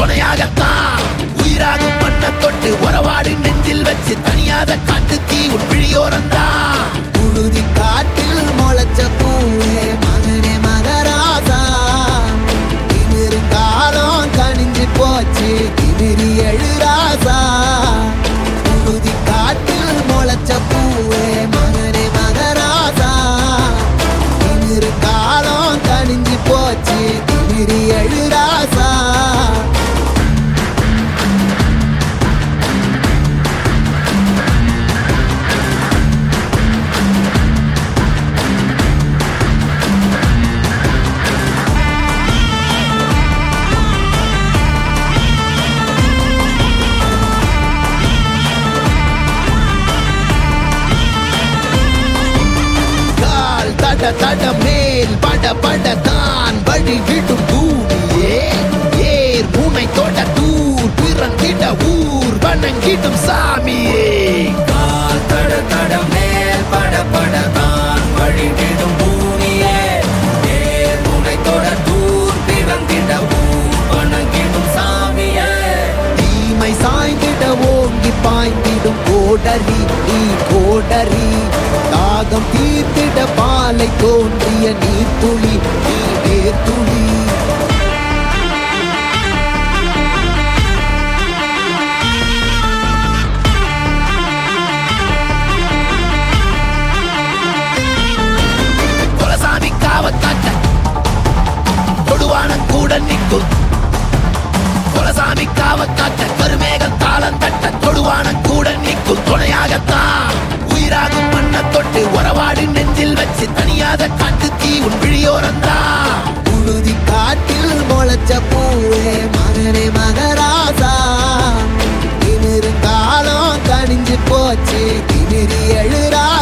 துணையாகத்தான் உயிராகும் மண்ண தொட்டு உறவாடி நெஞ்சில் வச்சு தனியாத காட்டு தீ உன் விழியோரந்தான் புழுதி காட்டில் முளைச்ச பூவே மகனே மகராசா திமிரு காலம் கணிஞ்சு போச்சு திமிரி எழுராசா புழுதி காட்டில் முளைச்ச பூவே மகனே மகராசா திமிரு காலம் கணிஞ்சு போச்சு திமிரி எழுராசா கால் தட தட மேல் பட பட தான் வழி விடும் பூமியே ஏர் முனை தொட தூர் பிறந்திட ஊர் வணங்கிடும் சாமியே கால் தட தட மேல் பட பட தான் வழிவிடும் பூமியே நேர் முனை தொட தூர் பிறந்திட ஊர் வணங்கிடும் சாமியே தீமை சாய்ந்திட ஓங்கி பாய்ந்திடும் கோடரி நீ கோடரி தாகம் தீர்த்திட பாலை தோன்றிய நீர்த்துளி நீ நேர்த்துளி குலசாமி காவத்தாட்ட தொடுவான கூட நிற்கும் குலசாமி காவத்தாட்ட கருமேகம் தாளம் தட்ட தொடுவான கூட நிற்கும் துணையாகத்தான் உயிராகும் மண்ண தொட்டு உறவாடி நெஞ்சில் வச்சு தனியாத காட்டு தீ உன் விழியோரந்தான் புழுதி காட்டில் முளைச்ச பூவே மகனே மகராசா திமிரு காலம் கணிஞ்சு போச்சு திமிரி எழுரா